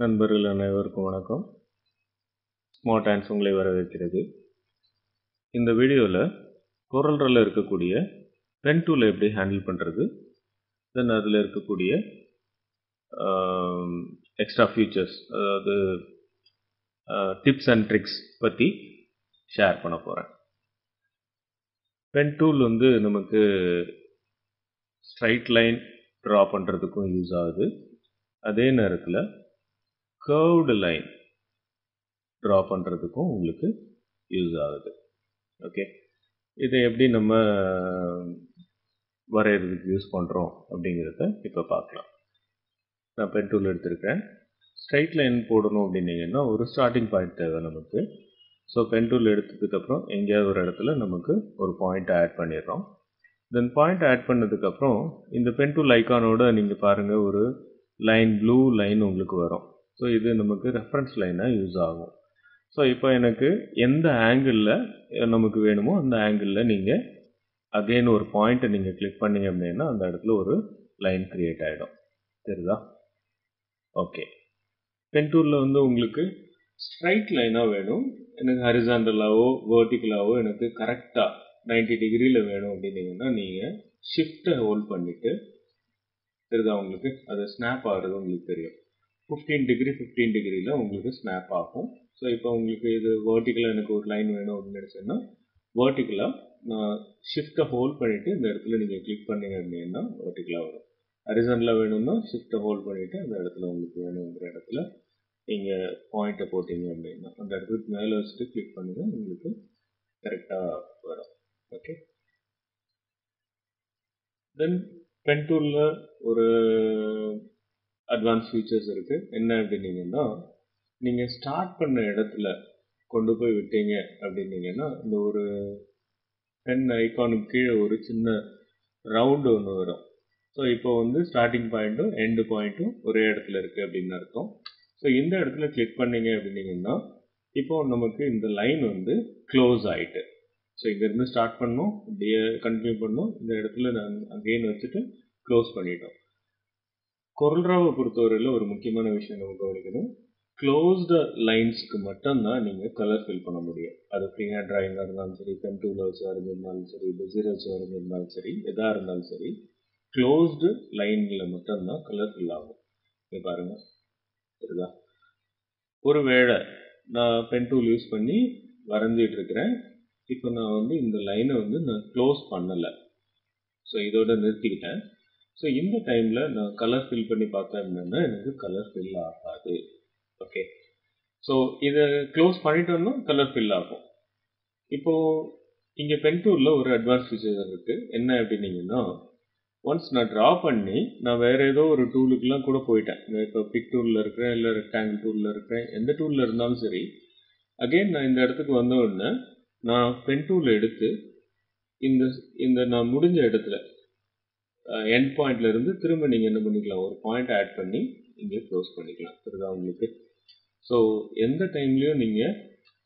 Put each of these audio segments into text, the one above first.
நண்பர்கள் அனைவருக்கும் வணக்கம் ஸ்மார்ட் ஹேண்ட்ஸ் உங்களை வரவேற்கிறது இந்த வீடியோவில் கொரல்ரில் இருக்கக்கூடிய பென் டூலை எப்படி ஹேண்டில் பண்ணுறது தென் அதில் இருக்கக்கூடிய எக்ஸ்ட்ரா ஃபீச்சர்ஸ் அதாவது டிப்ஸ் அண்ட் ட்ரிக்ஸ் பற்றி ஷேர் பண்ண போகிறேன் பென் டூல் வந்து நமக்கு ஸ்ட்ரைட் லைன் ட்ரா பண்ணுறதுக்கும் யூஸ் ஆகுது அதே நேரத்தில் கர்வ்டு லைன் ட்ரா பண்ணுறதுக்கும் உங்களுக்கு யூஸ் ஆகுது ஓகே இதை எப்படி நம்ம வரைகிறதுக்கு யூஸ் பண்ணுறோம் அப்படிங்கிறத இப்போ பார்க்கலாம் நான் பென் டூல் எடுத்திருக்கேன் ஸ்ட்ரைட் லைன் போடணும் அப்படின்னீங்கன்னா ஒரு ஸ்டார்டிங் பாயிண்ட் தேவை நமக்கு ஸோ பென் டூல் எடுத்ததுக்கப்புறம் எங்கேயாவது ஒரு இடத்துல நமக்கு ஒரு பாயிண்ட்டை ஆட் பண்ணிடுறோம் தென் பாயிண்ட் ஆட் பண்ணதுக்கப்புறம் இந்த பென் டூல் ஐக்கானோட நீங்கள் பாருங்கள் ஒரு லைன் ப்ளூ லைன் உங்களுக்கு வரும் ஸோ இது நமக்கு ரெஃபரன்ஸ் லைனாக யூஸ் ஆகும் ஸோ இப்போ எனக்கு எந்த ஆங்கிளில் நமக்கு வேணுமோ அந்த ஆங்கிளில் நீங்கள் அகெயின் ஒரு பாயிண்ட்டை நீங்கள் கிளிக் பண்ணீங்க அப்படின்னா அந்த இடத்துல ஒரு லைன் க்ரியேட் ஆகிடும் தெரியுதா ஓகே பென் டூலில் வந்து உங்களுக்கு ஸ்ட்ரைட் லைனாக வேணும் எனக்கு ஹரிசாண்டலாவோ வேர்ட்டிக்கலாவோ எனக்கு கரெக்டாக நைன்டி டிகிரியில் வேணும் அப்படின்னீங்கன்னா நீங்கள் ஷிஃப்ட்டை ஹோல்ட் பண்ணிவிட்டு தெரியுதா உங்களுக்கு அது ஸ்னாப் ஆகிறது உங்களுக்கு தெரியும் ஃபிஃப்டீன் டிகிரி ஃபிஃப்டீன் டிகிரியில் உங்களுக்கு ஸ்னாப் ஆகும் ஸோ இப்போ உங்களுக்கு இது வேர்ட்டிக்கலாக எனக்கு ஒரு லைன் வேணும் அப்படின்னு நினச்சேன்னா வேர்ட்டிக்கலாக நான் ஷிஃப்ட்டை ஹோல்ட் பண்ணிவிட்டு இந்த இடத்துல நீங்கள் கிளிக் பண்ணீங்க அப்படின்னா வேர்ட்டிக்கலாக வரும் ஹரிசனில் வேணும்னா ஷிஃப்ட்டை ஹோல்ட் பண்ணிவிட்டு அந்த இடத்துல உங்களுக்கு வேணுங்கிற இடத்துல நீங்கள் பாயிண்ட்டை போட்டிங்க அப்படின்னா அந்த இடத்துக்கு மேலே வச்சுட்டு கிளிக் பண்ணுங்கள் உங்களுக்கு கரெக்டாக வரும் ஓகே தென் பென் டூலில் ஒரு அட்வான்ஸ் ஃபீச்சர்ஸ் இருக்குது என்ன அப்படின்னீங்கன்னா நீங்கள் ஸ்டார்ட் பண்ண இடத்துல கொண்டு போய் விட்டீங்க அப்படின்னீங்கன்னா இந்த ஒரு பென் ஐக்கானுக்கு கீழே ஒரு சின்ன ரவுண்டு ஒன்று வரும் ஸோ இப்போ வந்து ஸ்டார்டிங் பாயிண்ட்டும் எண்டு பாயிண்ட்டும் ஒரே இடத்துல இருக்குது அப்படின்னு அர்த்தம் ஸோ இந்த இடத்துல கிளிக் பண்ணீங்க அப்படின்னீங்கன்னா இப்போ நமக்கு இந்த லைன் வந்து க்ளோஸ் ஆகிட்டு ஸோ இங்கேருந்து ஸ்டார்ட் பண்ணோம் இப்படியே கண்டினியூ பண்ணோம் இந்த இடத்துல நான் அகெயின் வச்சுட்டு க்ளோஸ் பண்ணிட்டோம் கொரல்ராவை பொறுத்தவரையில் ஒரு முக்கியமான விஷயம் நம்ம கவனிக்கணும் க்ளோஸ்டு லைன்ஸ்க்கு மட்டும்தான் நீங்கள் கலர் ஃபில் பண்ண முடியும் அது ஃப்ரீ ஹேண்ட் ட்ராயிங்காக இருந்தாலும் சரி பென் டூவில் வச்சு வரைஞ்சிருந்தாலும் சரி பெசில் வச்சு வரைஞ்சிருந்தாலும் சரி எதாக இருந்தாலும் சரி க்ளோஸ்டு லைனில் மட்டும்தான் கலர் ஃபில் ஆகும் இங்கே பாருங்கள் சரிதா ஒருவேளை நான் பென் டூல் யூஸ் பண்ணி வரைஞ்சிட்டு இருக்கிறேன் இப்போ நான் வந்து இந்த லைனை வந்து நான் க்ளோஸ் பண்ணலை ஸோ இதோட நிறுத்திக்கிட்டேன் ஸோ இந்த டைமில் நான் கலர் ஃபில் பண்ணி பார்த்தேன் அப்படின்னா எனக்கு கலர் ஃபில் ஆகாது ஓகே ஸோ இதை க்ளோஸ் பண்ணிட்டோம்னா கலர் ஃபில் ஆகும் இப்போது இங்கே பென் டூலில் ஒரு அட்வான்ஸ் ஃபீச்சர் இருக்குது என்ன அப்படின்னீங்கன்னா ஒன்ஸ் நான் ட்ரா பண்ணி நான் வேறு ஏதோ ஒரு டூலுக்குலாம் கூட போயிட்டேன் இப்போ பிக் டூலில் இருக்கிறேன் இல்லை ரெக்டாங்கிள் டூலில் இருக்கிறேன் எந்த டூலில் இருந்தாலும் சரி அகெயின் நான் இந்த இடத்துக்கு வந்த உடனே நான் பென் டூல் எடுத்து இந்த இந்த நான் முடிஞ்ச இடத்துல எண்ட் பாயிண்ட்ல இருந்து திரும்ப நீங்கள் என்ன பண்ணிக்கலாம் ஒரு பாயிண்ட் ஆட் பண்ணி இங்கே க்ளோஸ் பண்ணிக்கலாம் புரியுதா உங்களுக்கு ஸோ எந்த டைம்லையும் நீங்கள்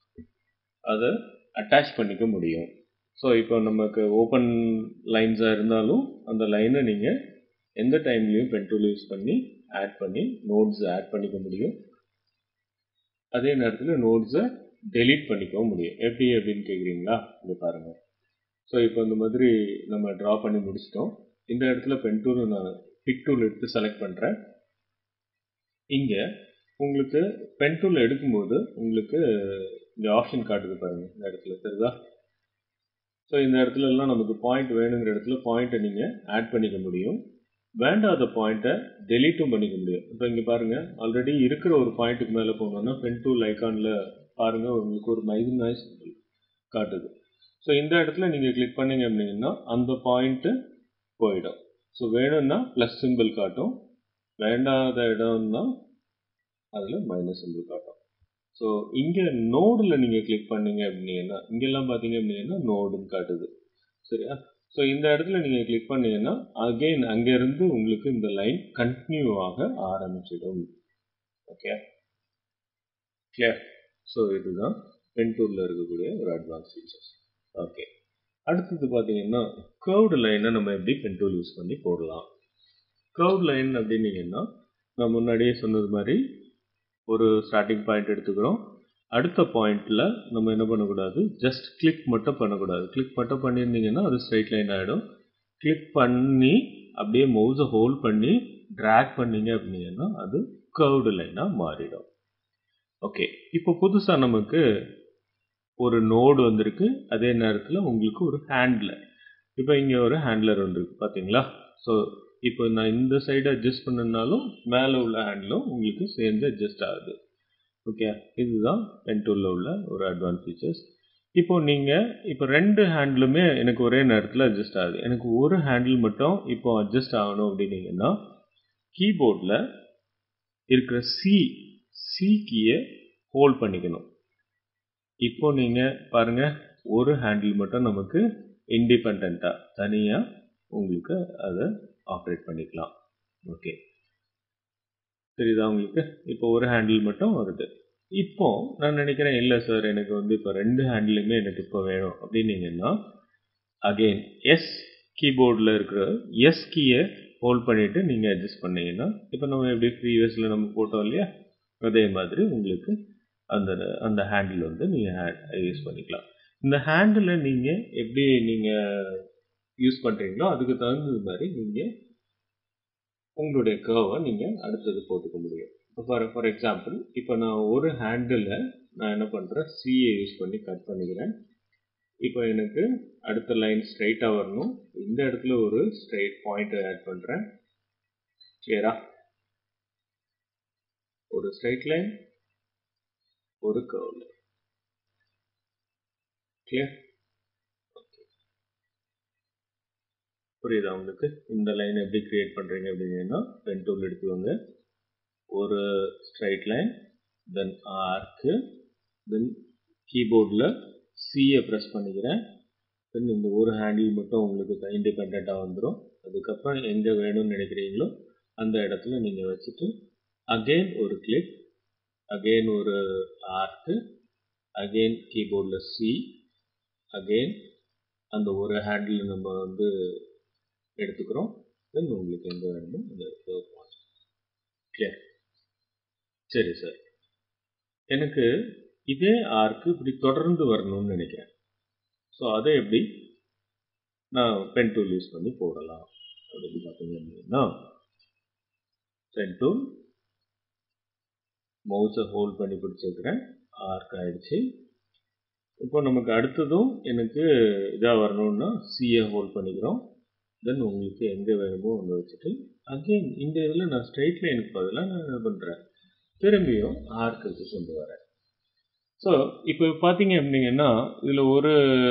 அதை அட்டாச் பண்ணிக்க முடியும் ஸோ இப்போ நமக்கு ஓப்பன் லைன்ஸாக இருந்தாலும் அந்த லைனை நீங்கள் எந்த டைம்லையும் பென் டூல் யூஸ் பண்ணி ஆட் பண்ணி நோட்ஸ் ஆட் பண்ணிக்க முடியும் அதே நேரத்தில் நோட்ஸை டெலீட் பண்ணிக்கவும் முடியும் எப்படி அப்படின்னு கேட்குறீங்களா இங்கே பாருங்கள் ஸோ இப்போ இந்த மாதிரி நம்ம ட்ரா பண்ணி முடிச்சிட்டோம் இந்த இடத்துல பென் டூல் நான் பிக் டூல் எடுத்து செலக்ட் பண்ணுறேன் இங்கே உங்களுக்கு பென் டூல் எடுக்கும்போது உங்களுக்கு இந்த ஆப்ஷன் காட்டுது பாருங்கள் இந்த இடத்துல தெரியுதா ஸோ இந்த இடத்துலலாம் நமக்கு பாயிண்ட் வேணுங்கிற இடத்துல பாயிண்ட்டை நீங்கள் ஆட் பண்ணிக்க முடியும் வேண்டாத பாயிண்ட்டை டெலீட்டும் பண்ணிக்க முடியும் இப்போ இங்கே பாருங்கள் ஆல்ரெடி இருக்கிற ஒரு பாயிண்ட்டுக்கு மேலே போனோம்னா பென் டூல் ஐக்கானில் பாருங்கள் உங்களுக்கு ஒரு மைசன் நாய்ஸ் காட்டுது ஸோ இந்த இடத்துல நீங்கள் கிளிக் பண்ணீங்க அப்படின்னா அந்த பாயிண்ட்டு போயிடும் ஸோ வேணும்னா ப்ளஸ் சிம்பிள் காட்டும் வேண்டாத இடம்னா அதில் மைனஸ் சிம்பிள் காட்டும் ஸோ இங்கே நோடில் நீங்கள் கிளிக் பண்ணீங்க அப்படின்னா இங்கெல்லாம் பார்த்தீங்க அப்படின்னா நோடுன்னு காட்டுது சரியா ஸோ இந்த இடத்துல நீங்கள் கிளிக் பண்ணீங்கன்னா அகெயின் அங்கேருந்து உங்களுக்கு இந்த லைன் கண்டினியூ ஆக ஆரம்பிச்சிடும் ஓகே கிளியர் ஸோ இதுதான் பென் டூலில் இருக்கக்கூடிய ஒரு அட்வான்ஸ் ஃபீச்சர்ஸ் ஓகே அடுத்தது பார்த்தீங்கன்னா கர்வ்டு லைனை நம்ம எப்படி பென் டூல் யூஸ் பண்ணி போடலாம் கர்வ் லைன் அப்படின்னீங்கன்னா நான் முன்னாடியே சொன்னது மாதிரி ஒரு ஸ்டார்டிங் பாயிண்ட் எடுத்துக்கிறோம் அடுத்த பாயிண்ட்டில் நம்ம என்ன பண்ணக்கூடாது ஜஸ்ட் கிளிக் மட்டும் பண்ணக்கூடாது கிளிக் மட்டும் பண்ணியிருந்தீங்கன்னா அது ஸ்ட்ரைட் லைன் ஆகிடும் கிளிக் பண்ணி அப்படியே மவுஸை ஹோல்ட் பண்ணி ட்ராக் பண்ணீங்க அப்படின்னா அது கர்வ்டு லைனாக மாறிடும் ஓகே இப்போ புதுசாக நமக்கு ஒரு நோடு வந்திருக்கு அதே நேரத்தில் உங்களுக்கு ஒரு ஹேண்ட்லர் இப்போ இங்கே ஒரு ஹேண்ட்லர் வந்துருக்கு பார்த்தீங்களா ஸோ இப்போ நான் இந்த சைடு அட்ஜஸ்ட் பண்ணனாலும் மேலே உள்ள ஹேண்டிலும் உங்களுக்கு சேர்ந்து அட்ஜஸ்ட் ஆகுது ஓகே இதுதான் பென்டூலில் உள்ள ஒரு அட்வான்ஸ் ஃபீச்சர்ஸ் இப்போ நீங்கள் இப்போ ரெண்டு ஹேண்டிலுமே எனக்கு ஒரே நேரத்தில் அட்ஜஸ்ட் ஆகுது எனக்கு ஒரு ஹேண்டில் மட்டும் இப்போ அட்ஜஸ்ட் ஆகணும் அப்படின்னீங்கன்னா கீபோர்டில் இருக்கிற சி சி கீயை ஹோல்ட் பண்ணிக்கணும் இப்போ நீங்கள் பாருங்கள் ஒரு ஹேண்டில் மட்டும் நமக்கு இண்டிபெண்ட்டாக தனியாக உங்களுக்கு அதை ஆப்ரேட் பண்ணிக்கலாம் ஓகே தெரியுதா உங்களுக்கு இப்போ ஒரு ஹேண்டில் மட்டும் வருது இப்போ நான் நினைக்கிறேன் இல்லை சார் எனக்கு வந்து இப்போ ரெண்டு ஹேண்டிலுமே எனக்கு இப்போ வேணும் அப்படின்னீங்கன்னா அகெயின் எஸ் கீபோர்டில் இருக்கிற எஸ் கீயை ஹோல்ட் பண்ணிவிட்டு நீங்கள் அட்ஜஸ்ட் பண்ணீங்கன்னா இப்போ நம்ம எப்படி ப்ரீவியஸில் நம்ம போட்டோம் இல்லையா அதே மாதிரி உங்களுக்கு அந்த அந்த ஹேண்டில் வந்து நீங்கள் யூஸ் பண்ணிக்கலாம் இந்த ஹேண்டில் நீங்கள் எப்படி நீங்கள் யூஸ் பண்ணுறீங்களோ அதுக்கு தகுந்தது மாதிரி நீங்கள் உங்களுடைய கர்வை நீங்கள் அடுத்தது போட்டுக்க முடியும் இப்போ ஃபார் ஃபார் எக்ஸாம்பிள் இப்போ நான் ஒரு ஹேண்டில் நான் என்ன பண்ணுறேன் சிஏ யூஸ் பண்ணி கட் பண்ணிக்கிறேன் இப்போ எனக்கு அடுத்த லைன் ஸ்ட்ரைட்டாக வரணும் இந்த இடத்துல ஒரு ஸ்ட்ரைட் பாயிண்ட் ஆட் பண்ணுறேன் கிளியரா ஒரு ஸ்ட்ரைட் லைன் ஒரு கர்வ் லைன் கிளியர் புரியுதா உங்களுக்கு இந்த லைன் எப்படி கிரியேட் பண்ணுறீங்க அப்படின்னா பென் டூல் எடுத்துக்கோங்க ஒரு ஸ்ட்ரைட் லைன் தென் ஆர்க்கு தென் கீபோர்டில் சியை ப்ரெஸ் பண்ணிக்கிறேன் தென் இந்த ஒரு ஹேண்டில் மட்டும் உங்களுக்கு இண்டிபெண்ட்டாக வந்துடும் அதுக்கப்புறம் எங்கே வேணும்னு நினைக்கிறீங்களோ அந்த இடத்துல நீங்கள் வச்சுட்டு அகெயின் ஒரு கிளிக் அகெயின் ஒரு ஆர்க்கு அகெயின் கீபோர்டில் சி அகெயின் அந்த ஒரு ஹேண்டில் நம்ம வந்து எடுத்துக்கிறோம் தென் உங்களுக்கு எங்கே வேணுமோ அந்த கிளியர் சரி சார் எனக்கு இதே ஆர்க்கு இப்படி தொடர்ந்து வரணும்னு நினைக்கிறேன் ஸோ அதை எப்படி நான் பென் டூல் யூஸ் பண்ணி போடலாம் அப்படின்னு பார்த்தீங்க அப்படின்னா பென் டூல் மவுஸை ஹோல்ட் பண்ணி பிடிச்சிருக்கிறேன் ஆர்க் ஆயிடுச்சு இப்போ நமக்கு அடுத்ததும் எனக்கு இதாக வரணும்னா சிஏ ஹோல்ட் பண்ணிக்கிறோம் தென் உங்களுக்கு எங்கே வேணுமோ அங்கே வச்சுட்டு அகெயின் இந்த இதில் நான் ஸ்ட்ரைட் லைனுக்கு பதிலாக நான் என்ன பண்ணுறேன் திரும்பியும் ஆர்க்குக்கு கொண்டு வரேன் ஸோ இப்போ பார்த்தீங்க அப்படிங்கன்னா இதில் ஒரு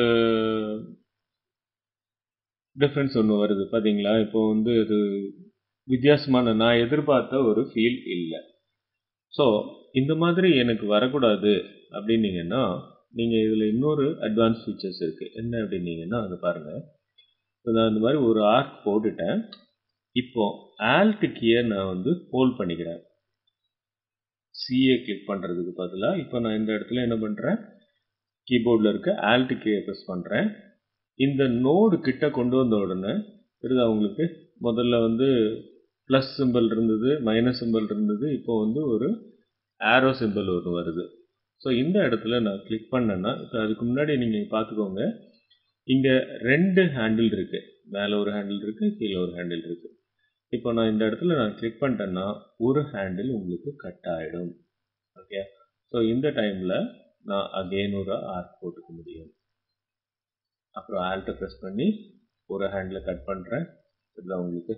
டிஃப்ரென்ஸ் ஒன்று வருது பார்த்தீங்களா இப்போ வந்து இது வித்தியாசமான நான் எதிர்பார்த்த ஒரு ஃபீல் இல்லை ஸோ இந்த மாதிரி எனக்கு வரக்கூடாது அப்படின்னீங்கன்னா நீங்கள் இதில் இன்னொரு அட்வான்ஸ் ஃபீச்சர்ஸ் இருக்குது என்ன அப்படின்னீங்கன்னா அது பாருங்கள் நான் இந்த மாதிரி ஒரு ஆர்க் போட்டுட்டேன் இப்போ ஆல்ட் கீயை நான் வந்து ஹோல்ட் பண்ணிக்கிறேன் சிஏ கிளிக் பண்ணுறதுக்கு பதிலாக இப்போ நான் இந்த இடத்துல என்ன பண்ணுறேன் கீபோர்டில் இருக்க ஆல்ட் கீயை ப்ரெஸ் பண்ணுறேன் இந்த நோடு கிட்ட கொண்டு வந்த உடனே தெரியுதா உங்களுக்கு முதல்ல வந்து ப்ளஸ் சிம்பிள் இருந்தது மைனஸ் சிம்பிள் இருந்தது இப்போ வந்து ஒரு ஆரோ சிம்பிள் ஒன்று வருது ஸோ இந்த இடத்துல நான் கிளிக் பண்ணேன்னா இப்போ அதுக்கு முன்னாடி நீங்கள் பார்த்துக்கோங்க இங்கே ரெண்டு ஹேண்டில் இருக்குது மேலே ஒரு ஹேண்டில் இருக்குது கீழே ஒரு ஹேண்டில் இருக்குது இப்போ நான் இந்த இடத்துல நான் கிளிக் பண்ணிட்டேன்னா ஒரு ஹேண்டில் உங்களுக்கு கட் ஆகிடும் ஓகே ஸோ இந்த டைமில் நான் அகெயின் ஒரு ஆர்க் போட்டுக்க முடியும் அப்புறம் ஆல்ட்டை ப்ரெஸ் பண்ணி ஒரு ஹேண்டில் கட் பண்ணுறேன் இதுதான் உங்களுக்கு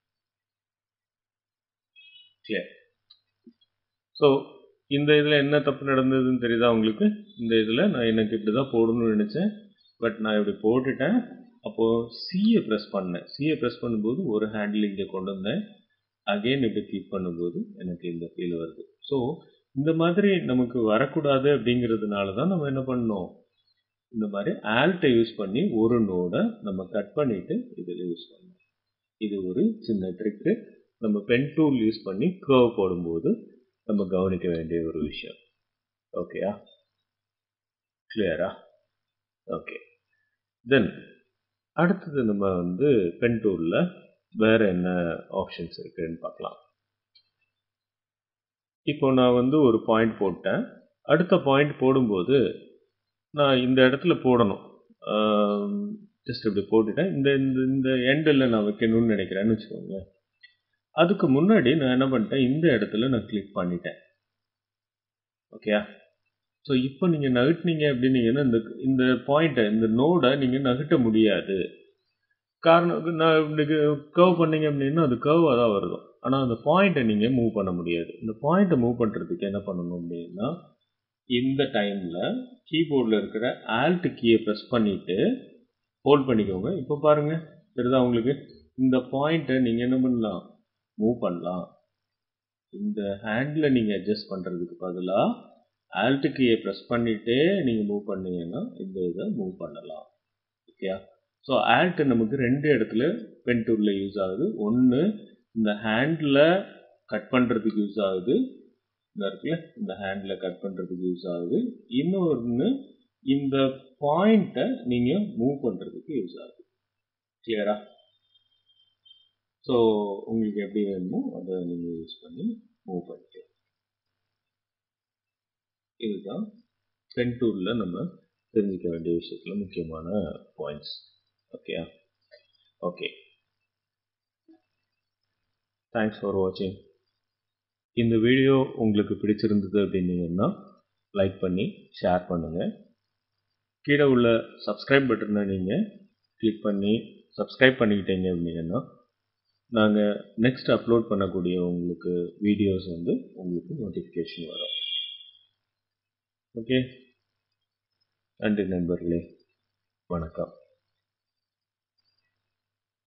கிளியர் ஸோ இந்த இதில் என்ன தப்பு நடந்ததுன்னு தெரியுதா உங்களுக்கு இந்த இதில் நான் எனக்கு இப்படி தான் போடணும்னு நினச்சேன் பட் நான் இப்படி போட்டுட்டேன் அப்போது சியை ப்ரெஸ் பண்ணேன் சியை ப்ரெஸ் பண்ணும்போது ஒரு ஹேண்டில் இங்கே கொண்டு வந்தேன் அகெயின் இப்படி கிளிக் பண்ணும்போது எனக்கு இந்த ஃபீல் வருது ஸோ இந்த மாதிரி நமக்கு வரக்கூடாது அப்படிங்கிறதுனால தான் நம்ம என்ன பண்ணோம் இந்த மாதிரி ஆல்ட்டை யூஸ் பண்ணி ஒரு நோடை நம்ம கட் பண்ணிவிட்டு இதில் யூஸ் பண்ணோம் இது ஒரு சின்ன ட்ரிக்கு நம்ம பென் டூல் யூஸ் பண்ணி கர்வ் போடும்போது நம்ம கவனிக்க வேண்டிய ஒரு விஷயம் ஓகேயா கிளியரா ஓகே தென் அடுத்தது நம்ம வந்து பென் டூலில் வேறு என்ன ஆப்ஷன்ஸ் இருக்குன்னு பார்க்கலாம் இப்போ நான் வந்து ஒரு பாயிண்ட் போட்டேன் அடுத்த பாயிண்ட் போடும்போது நான் இந்த இடத்துல போடணும் ஜஸ்ட் இப்படி போட்டுட்டேன் இந்த இந்த இந்த எண்டில் நான் வைக்கணும்னு நினைக்கிறேன்னு வச்சுக்கோங்க அதுக்கு முன்னாடி நான் என்ன பண்ணிட்டேன் இந்த இடத்துல நான் கிளிக் பண்ணிட்டேன் ஓகேயா ஸோ இப்போ நீங்கள் நகட்டினீங்க அப்படின்னீங்கன்னா இந்த இந்த பாயிண்ட்டை இந்த நோடை நீங்கள் நகட்ட முடியாது காரணம் நான் இப்படி கர்வ் பண்ணீங்க அப்படின்னா அது கர்வாக தான் வருது ஆனால் அந்த பாயிண்ட்டை நீங்கள் மூவ் பண்ண முடியாது இந்த பாயிண்ட்டை மூவ் பண்ணுறதுக்கு என்ன பண்ணணும் அப்படின்னா இந்த டைமில் கீபோர்டில் இருக்கிற ஆல்ட் கீயை ப்ரெஸ் பண்ணிவிட்டு ஹோல்ட் பண்ணிக்கோங்க இப்போ பாருங்கள் தெரியுதா உங்களுக்கு இந்த பாயிண்ட்டை நீங்கள் என்ன பண்ணலாம் மூவ் பண்ணலாம் இந்த ஹேண்டில் நீங்கள் அட்ஜஸ்ட் பண்ணுறதுக்கு பதிலாக ஆல்ட் கீயை ப்ரெஸ் பண்ணிவிட்டே நீங்கள் மூவ் பண்ணீங்கன்னா இந்த இதை மூவ் பண்ணலாம் ஓகேயா ஸோ ஆல்ட் நமக்கு ரெண்டு இடத்துல பென் டூலில் யூஸ் ஆகுது ஒன்று இந்த ஹேண்டில் கட் பண்ணுறதுக்கு யூஸ் ஆகுது இந்த இருக்குல்ல இந்த ஹேண்டில் கட் பண்ணுறதுக்கு யூஸ் ஆகுது இன்னொன்று இந்த பாயிண்ட்டை நீங்கள் மூவ் பண்ணுறதுக்கு யூஸ் ஆகுது கிளியரா ஸோ உங்களுக்கு எப்படி வேணுமோ அதை நீங்கள் யூஸ் பண்ணி மூவ் பண்ணிக்கலாம் இதுதான் பென் டூலில் நம்ம தெரிஞ்சிக்க வேண்டிய விஷயத்தில் முக்கியமான பாயிண்ட்ஸ் ஓகேயா ஓகே தேங்க்ஸ் ஃபார் வாட்சிங் இந்த வீடியோ உங்களுக்கு பிடிச்சிருந்தது அப்படின்னீங்கன்னா லைக் பண்ணி ஷேர் பண்ணுங்கள் கீழே உள்ள சப்ஸ்கிரைப் பட்டனை நீங்கள் கிளிக் பண்ணி சப்ஸ்கிரைப் பண்ணிக்கிட்டீங்க அப்படின்னா நாங்கள் நெக்ஸ்ட் அப்லோட் பண்ணக்கூடிய உங்களுக்கு வீடியோஸ் வந்து உங்களுக்கு நோட்டிஃபிகேஷன் வரும் ஓகே நன்றி நண்பர்களே வணக்கம்